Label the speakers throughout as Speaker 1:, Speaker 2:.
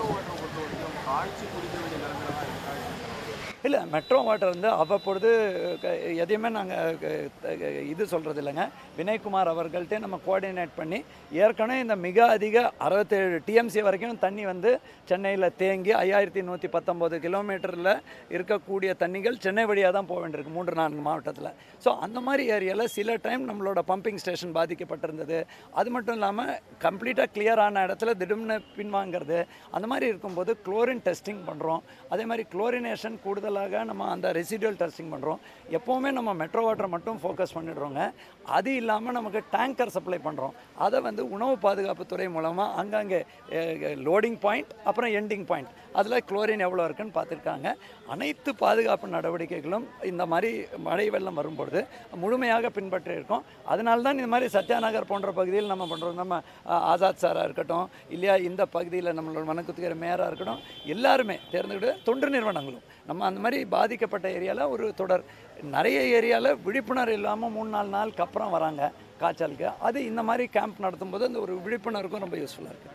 Speaker 1: metro வாட்டரை பொறுத்த வரைக்கும் காய்ச்சி குடிக்க வேண்டிய நிலைமையில தான் இருக்கா
Speaker 2: இல்லை மெட்ரோ வாட்டர் வந்து அவ்வப்பொழுது க- எதையுமே நாங்கள் இது சொல்கிறது இல்லைங்க வினய்குமார் அவர்கள்ட்ட நம்ம கோஆர்டினேட் பண்ணி ஏற்கனவே இந்த மிக அதிக அறுபத்தேழு டிஎம்சி வரைக்கும் தண்ணி வந்து சென்னையில் தேங்கி ஐயாயிரத்தி நூற்றி பத்தொம்போது கிலோமீட்டரில் இருக்கக்கூடிய தண்ணிகள் சென்னை வழியாக தான் போக வேண்டியிருக்கு மூன்று நான்கு மாவட்டத்தில் ஸோ அந்த மாதிரி ஏரியாவில் சில டைம் நம்மளோட பம்பிங் ஸ்டேஷன் பாதிக்கப்பட்டிருந்தது அது மட்டும் இல்லாமல் கம்ப்ளீட்டாக கிளியர் ஆன இடத்துல திடும்னு பின்வாங்கிறது அந்த மாதிரி இருக்கும்போது குளோரின் டெஸ்டிங் பண்ணுறோம் அதே மாதிரி குளோரினேஷன் கூடுதலாக நம்ம அந்த ரெசிடுவல் டெஸ்டிங் பண்ணுறோம் எப்போவுமே நம்ம மெட்ரோ வாட்டர் மட்டும் ஃபோக்கஸ் பண்ணிடுறோங்க அது இல்லாமல் நமக்கு டேங்கர் சப்ளை பண்ணுறோம் அதை வந்து உணவு பாதுகாப்புத்துறை மூலமாக அங்கங்கே லோடிங் பாயிண்ட் அப்புறம் எண்டிங் பாயிண்ட் அதில் குளோரின் எவ்வளோ இருக்குன்னு பார்த்துருக்காங்க அனைத்து பாதுகாப்பு நடவடிக்கைகளும் இந்த மாதிரி மழை வெள்ளம் வரும்பொழுது முழுமையாக பின்பற்றி இருக்கோம் அதனால தான் இந்த மாதிரி சத்யாநகர் போன்ற பகுதியில் நம்ம பண்ணுறோம் நம்ம அஹ், ஆசாத் சாராக இருக்கட்டும் இல்லையா இந்த பகுதியில் நம்மளோட மனக்குத்துக்கிற மேயராக இருக்கட்டும் எல்லாருமே தேர்ந்தெடுத்து தொண்டு நிறுவனங்களும் நம்ம அந்த மாதிரி பாதிக்கப்பட்ட ஏரியாவில் ஒரு தொடர் நிறைய ஏரியாவில் விழிப்புணர்வு இல்லாமல் மூணு நாலு நாளுக்கு அப்புறம் வராங்க காய்ச்சலுக்கு அது இந்த மாதிரி கேம்ப் நடத்தும்போது அந்த ஒரு விழிப்புணர்வுக்கும் ரொம்ப யூஸ்ஃபுல்லாக இருக்குது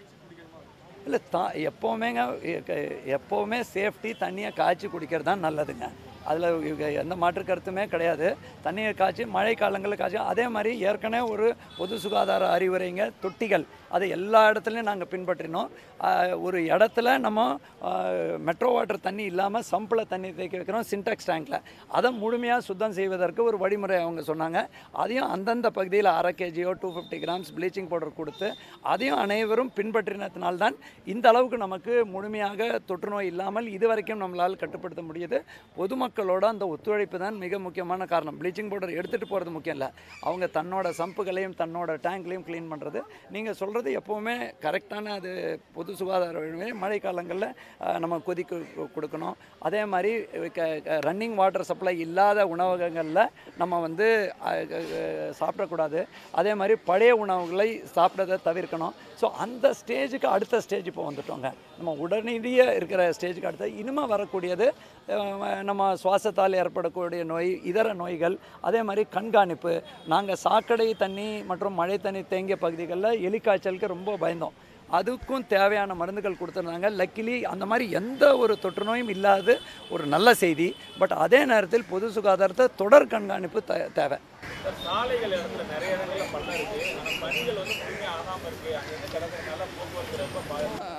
Speaker 2: இல்லை தா எப்போவுமேங்க எ- க- எப்போவுமே சேஃப்டி தண்ணியை காய்ச்சி குடிக்கிறது தான் நல்லதுங்க அதில் எந்த மாற்று கருத்துமே கிடையாது தண்ணியை காய்ச்சி மழை காலங்களில் காய்ச்சி அதே மாதிரி ஏற்கனவே ஒரு பொது சுகாதார அறிவுரைங்க தொட்டிகள் அதை எல்லா இடத்துலையும் நாங்கள் பின்பற்றினோம் ஆஹ், ஒரு இடத்துல நம்ம மெட்ரோ வாட்டர் தண்ணி இல்லாமல் சம்பில் தண்ணி தேக்கி வைக்கிறோம் சின்டெக்ஸ் டேங்க்கில் அதை முழுமையாக சுத்தம் செய்வதற்கு ஒரு வழிமுறை அவங்க சொன்னாங்க அதையும் அந்தந்த பகுதியில் அரை கேஜியோ two fifty grams bleaching powder கொடுத்து அதையும் அனைவரும் பின்பற்றினத்தினால்தான் இந்த அளவுக்கு நமக்கு முழுமையாக தொற்றுநோய் இல்லாமல் இதுவரைக்கும் நம்மளால் கட்டுப்படுத்த முடியுது பொதுமக்களோட அந்த ஒத்துழைப்பு தான் மிக முக்கியமான காரணம் ப்ளீச்சிங் பவுடர் எடுத்துகிட்டு போகிறது முக்கியம் இல்லை அவங்க தன்னோட சம்புகளையும் தன்னோட டேங்க்லையும் க்ளீன் பண்ணுறது நீங்கள் சொல்கிறது எப்போவுமே கரெக்டான அது பொது சுகாதார வழிமுறை மழை காலங்களில் நம்ம கொதிக்க கு- கொடுக்கணும் அதே மாதிரி ரன்னிங் வாட்டர் சப்ளை இல்லாத உணவகங்களில் நம்ம வந்து அஹ், அஹ், சாப்பிடக்கூடாது அதே மாதிரி பழைய உணவுகளை சாப்பிட்றதை தவிர்க்கணும் ஸோ அந்த ஸ்டேஜுக்கு அடுத்த ஸ்டேஜ் இப்போ வந்துட்டோங்க நம்ம உடனடியாக இருக்கிற ஸ்டேஜுக்கு அடுத்த இனிமே வரக்கூடியது அஹ், நம்ம சுவாசத்தால் ஏற்படக்கூடிய நோய் இதர நோய்கள் அதே மாதிரி கண்காணிப்பு நாங்கள் சாக்கடை தண்ணி மற்றும் மழை தண்ணி தேங்கிய பகுதிகளில் எலிக்காய்ச்சலுக்கு ரொம்ப பயந்தோம் அதுக்கும் தேவையான மருந்துகள் கொடுத்துருந்தாங்க லக்கிலி அந்த மாதிரி எந்த ஒரு தொற்று நோயும் இல்லாத ஒரு நல்ல செய்தி பட் அதே நேரத்தில் பொது சுகாதாரத்தை தொடர் கண்காணிப்பு தே- தேவை
Speaker 1: சார் சாலைகள் இடத்துல நிறைய இடங்கள்ல பள்ளம் இருக்கு ஆனால் பணிகள் வந்து முழுமையாக ஆகாமல் இருக்கு அங்கங்கே கிடக்கிறதுனால போக்குவரத்து ரொம்ப பாதிப்பு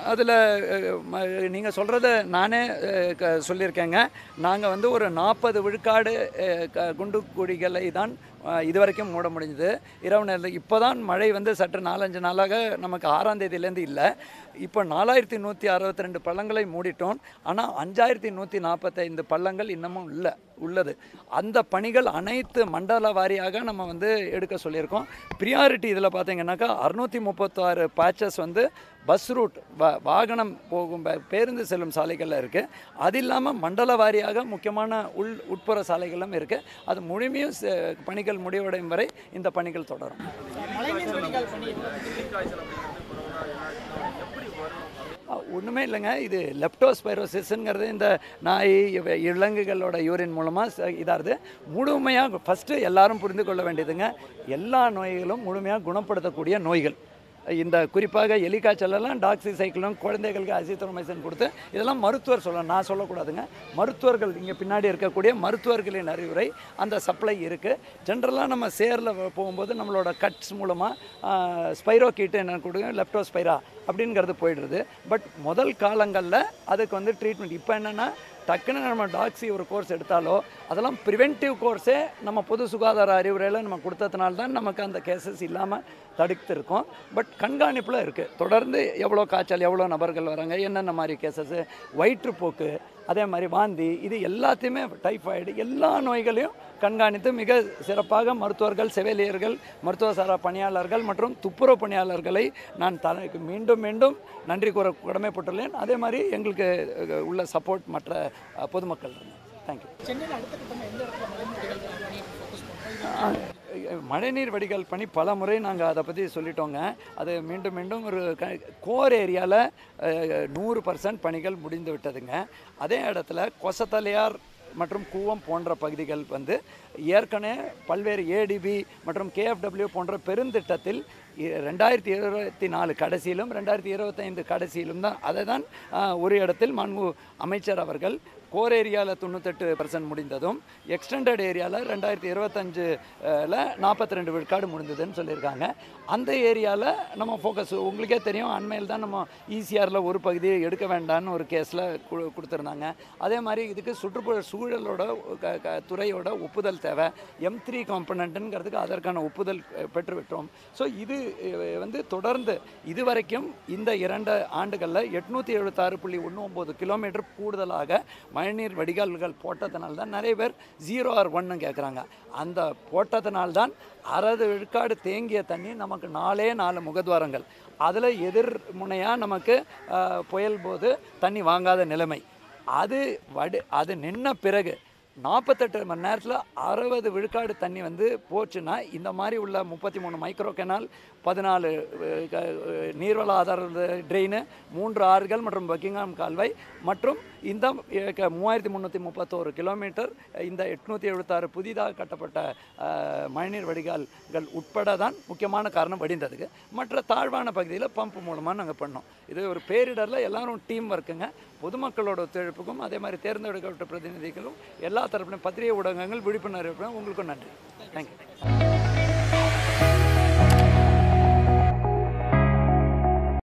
Speaker 2: அதில் நீங்கள் சொல்கிறத நானே அஹ், க- சொல்லியிருக்கேங்க நாங்கள் வந்து ஒரு நாற்பது விழுக்காடு அஹ், க- குண்டு குழிகளை தான் அஹ், இதுவரைக்கும் மூட முடிஞ்சது இரவு நேரத்தில் இப்போ தான் மழை வந்து சற்று நாலஞ்சு நாளாக நமக்கு ஆறாம் தேதியிலேருந்து இல்லை இப்போ நாலாயிரத்தி நூற்றி அறுபத்தி ரெண்டு பள்ளங்களை மூடிட்டோம் ஆனால் அஞ்சாயிரத்தி நூற்றி நாற்பத்தைந்து பள்ளங்கள் இன்னமும் இல்லை உள்ளது அந்த பணிகள் அனைத்து மண்டல வாரியாக நம்ம வந்து எடுக்க சொல்லியிருக்கோம் ப்ரியாரிட்டி இதில் பார்த்தீங்கன்னாக்கா அறுநூற்றி முப்பத்தாறு பேச்சஸ் வந்து பஸ் ரூட் வா வாகனம் போகும் பே- பேருந்து செல்லும் சாலைகளில் இருக்குது அது இல்லாமல் மண்டல வாரியாக முக்கியமான உள் உட்புற சாலைகளும் இருக்குது அது முழுமையும் செ- பணிகள் முடிவடையும் வரை இந்த பணிகள் தொடரும் ஒன்றுமே இல்லைங்க இது லெப்டோஸ்பைரோசிஸ்ங்கிறது இந்த நாய் இவ- விலங்குகளோட யூரின் மூலமாக இதாகுது முழுமையாக ஃபஸ்ட்டு எல்லாரும் புரிந்து கொள்ள வேண்டியதுங்க எல்லா நோய்களும் முழுமையாக குணப்படுத்தக்கூடிய நோய்கள் இந்த குறிப்பாக எலிக்காய்ச்சலெல்லாம் டாக்ஸி சைக்கிளும் குழந்தைகளுக்கு அசித்ரோமைசின் கொடுத்து இதெல்லாம் மருத்துவர் சொல்லணும் நான் சொல்லக்கூடாதுங்க மருத்துவர்கள் இங்கே பின்னாடி இருக்கக்கூடிய மருத்துவர்களின் அறிவுரை அந்த சப்ளை இருக்குது ஜென்ரலாக நம்ம சேரில் போகும்போது நம்மளோட கட்ஸ் மூலமாக ஸ்பைரோ கீட்டு என்ன கொடுங்க லெப்டோஸ்பைரா அப்படிங்கிறது போயிடுறது பட் முதல் காலங்களில் அதுக்கு வந்து ட்ரீட்மெண்ட் இப்போ என்னென்னா டக்குன்னு நம்ம டாக்ஸி ஒரு கோர்ஸ் எடுத்தாலோ அதெல்லாம் ப்ரிவென்டிவ் கோர்ஸே நம்ம பொது சுகாதார அறிவுரையில் நம்ம கொடுத்ததுனால தான் நமக்கு அந்த கேசஸ் இல்லாமல் தடுத்திருக்கோம் பட் கண்காணிப்பில் இருக்குது தொடர்ந்து எவ்வளோ காய்ச்சல் எவ்வளோ நபர்கள் வராங்க என்னென்ன மாதிரி கேசஸ்ஸு வயிற்றுப்போக்கு அதே மாதிரி வாந்தி இது எல்லாத்தையுமே டைஃபாய்டு எல்லா நோய்களையும் கண்காணித்து மிக சிறப்பாக மருத்துவர்கள் செவிலியர்கள் மருத்துவ சாரா பணியாளர்கள் மற்றும் துப்புரவு பணியாளர்களை நான் தனக்கு மீண்டும் மீண்டும் நன்றி கூற கடமைப்பட்டுள்ளேன் அதே மாதிரி எங்களுக்கு அஹ், உள்ள சப்போர்ட் மற்ற அஹ், பொதுமக்கள் தேங்க்யூ
Speaker 3: சென்னையில் அடுத்த கட்டமாக எந்த இடத்துல மலைமூடிகள் பணி ஃபோக்கஸ் பண்ணுறோம்
Speaker 2: மழைநீர் வடிகால் பணி பல முறை நாங்கள் அதை பற்றி சொல்லிட்டோங்க அது மீண்டும் மீண்டும் ஒரு க கோர் ஏரியாவில் நூறு பர்சன்ட் பணிகள் முடிந்து விட்டதுங்க அதே இடத்துல கொசத்தலையார் மற்றும் கூவம் போன்ற பகுதிகள் வந்து ஏற்கனவே பல்வேறு ஏடிபி மற்றும் கேஎஃப்டபிள்யூ போன்ற பெருந்திட்டத்தில் இ- ரெண்டாயிரத்தி இருபத்தி நாலு கடைசியிலும் ரெண்டாயிரத்தி இருபத்தைந்து கடைசியிலும் தான் அதை தான் ஆஹ், ஒரு இடத்தில் மாண்பு அமைச்சர் அவர்கள் கோர் ஏரியாவில் தொண்ணூத்தெட்டு பர்சன்ட் முடிந்ததும் எக்ஸ்டெண்டட் ஏரியாவில் ரெண்டாயிரத்தி இருபத்தஞ்சில் நாற்பத்தி ரெண்டு விழுக்காடு முடிந்ததுன்னு சொல்லியிருக்காங்க அந்த ஏரியாவில் நம்ம ஃபோக்கஸ் உங்களுக்கே தெரியும் அண்மையில் தான் நம்ம ஈசிஆரில் ஒரு பகுதியை எடுக்க வேண்டாம்னு ஒரு கேஸில் கொடுத்துருந்தாங்க அதே மாதிரி இதுக்கு சுற்றுப்புற சூழலோட க- க- துறையோட ஒப்புதல் தேவை எம் த்ரீ காம்பனண்ட்டுங்கிறதுக்கு அதற்கான ஒப்புதல் அஹ், பெற்றுவிட்டோம் ஸோ இது அஹ், வந்து தொடர்ந்து இதுவரைக்கும் இந்த இரண்டு ஆண்டுகளில் எட்நூற்றி எழுபத்தாறு புள்ளி ஒன்று ஒம்பது கிலோமீட்டர் கூடுதலாக மழைநீர் வடிகால்கள் போட்டதுனால தான் நிறைய பேர் ஜீரோ ஆர் ஒன்னு கேட்குறாங்க அந்த போட்டதுனால்தான் அறுபது விழுக்காடு தேங்கிய தண்ணி நமக்கு நாலே நாலு முகத்வாரங்கள் அதில் எதிர்முனையாக நமக்கு அஹ், புயல் போது தண்ணி வாங்காத நிலைமை அது வடி அது நின்ன பிறகு நாற்பத்தெட்டு மணி நேரத்தில் அறுபது விழுக்காடு தண்ணி வந்து போச்சுன்னா இந்த மாதிரி உள்ள முப்பத்தி மூணு மைக்ரோ கெனால் பதினாலு அஹ், க- அஹ், நீர்வள ஆதார ட்ரெயின் மூன்று ஆறுகள் மற்றும் பக்கிங்ஹாம் கால்வாய் மற்றும் இந்த அஹ், க- மூவாயிரத்தி முந்நூற்றி முப்பத்தோரு கிலோமீட்டர் இந்த எட்நூற்றி எழுபத்தாறு புதிதாக கட்டப்பட்ட அஹ், மழைநீர் வடிகால்கள் உட்பட தான் முக்கியமான காரணம் வடிந்ததுக்கு மற்ற தாழ்வான பகுதியில் பம்ப் மூலமாக நாங்கள் பண்ணோம் இது ஒரு பேரிடரில் எல்லாரும் டீம் ஒர்க்குங்க பொதுமக்களோட ஒத்துழைப்புக்கும் அதே மாதிரி தேர்ந்தெடுக்கப்பட்ட பிரதிநிதிகளும் எல்லா தரப்பிலும் பத்திரிகை ஊடகங்கள் விழிப்புணர்வு உங்களுக்கும் நன்றி தேங்க்யூ